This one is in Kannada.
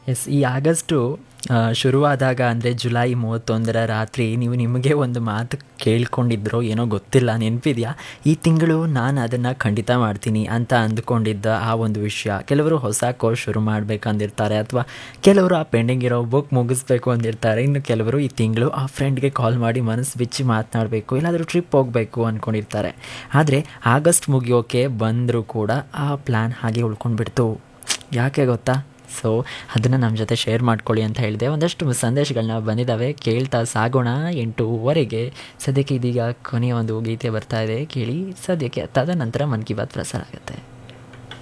ಎಸ್ ಈ ಆಗಸ್ಟು ಆ, ಶುರುವಾದಾಗ ಅಂದರೆ ಜುಲೈ ಮೂವತ್ತೊಂದರ ರಾತ್ರಿ ನೀವು ನಿಮಗೆ ಒಂದು ಮಾತು ಕೇಳ್ಕೊಂಡಿದ್ರೋ ಏನೋ ಗೊತ್ತಿಲ್ಲ ನೆನಪಿದೆಯಾ ಈ ತಿಂಗಳು ನಾನು ಅದನ್ನು ಖಂಡಿತ ಮಾಡ್ತೀನಿ ಅಂತ ಅಂದ್ಕೊಂಡಿದ್ದ ಆ ಒಂದು ವಿಷಯ ಕೆಲವರು ಹೊಸ ಕೋರ್ಸ್ ಶುರು ಮಾಡಬೇಕಂದಿರ್ತಾರೆ ಅಥವಾ ಕೆಲವರು ಆ ಪೆಂಡಿಂಗ್ ಇರೋ ಬುಕ್ ಮುಗಿಸ್ಬೇಕು ಅಂದಿರ್ತಾರೆ ಇನ್ನು ಕೆಲವರು ಈ ತಿಂಗಳು ಆ ಫ್ರೆಂಡ್ಗೆ ಕಾಲ್ ಮಾಡಿ ಮನಸ್ಸು ಬಿಚ್ಚಿ ಮಾತನಾಡಬೇಕು ಎಲ್ಲಾದರೂ ಟ್ರಿಪ್ ಹೋಗಬೇಕು ಅಂದ್ಕೊಂಡಿರ್ತಾರೆ ಆದರೆ ಆಗಸ್ಟ್ ಮುಗಿಯೋಕೆ ಬಂದರೂ ಕೂಡ ಆ ಪ್ಲ್ಯಾನ್ ಹಾಗೆ ಉಳ್ಕೊಂಡ್ಬಿಡ್ತು ಯಾಕೆ ಗೊತ್ತಾ ಸೊ ಅದನ್ನು ನಮ್ಮ ಜೊತೆ ಶೇರ್ ಮಾಡ್ಕೊಳ್ಳಿ ಅಂತ ಹೇಳಿದೆ ಒಂದಷ್ಟು ಸಂದೇಶಗಳನ್ನ ಬಂದಿದ್ದಾವೆ ಕೇಳ್ತಾ ಸಾಗೋಣ ಎಂಟೂವರೆಗೆ ಸದ್ಯಕ್ಕೆ ಇದೀಗ ಕೊನೆಯ ಒಂದು ಗೀತೆ ಬರ್ತಾ ಇದೆ ಕೇಳಿ ಸದ್ಯಕ್ಕೆ ತದನಂತರ ಮನ್ ಕಿ ಬಾತ್ ಪ್ರಸಾರ ಆಗುತ್ತೆ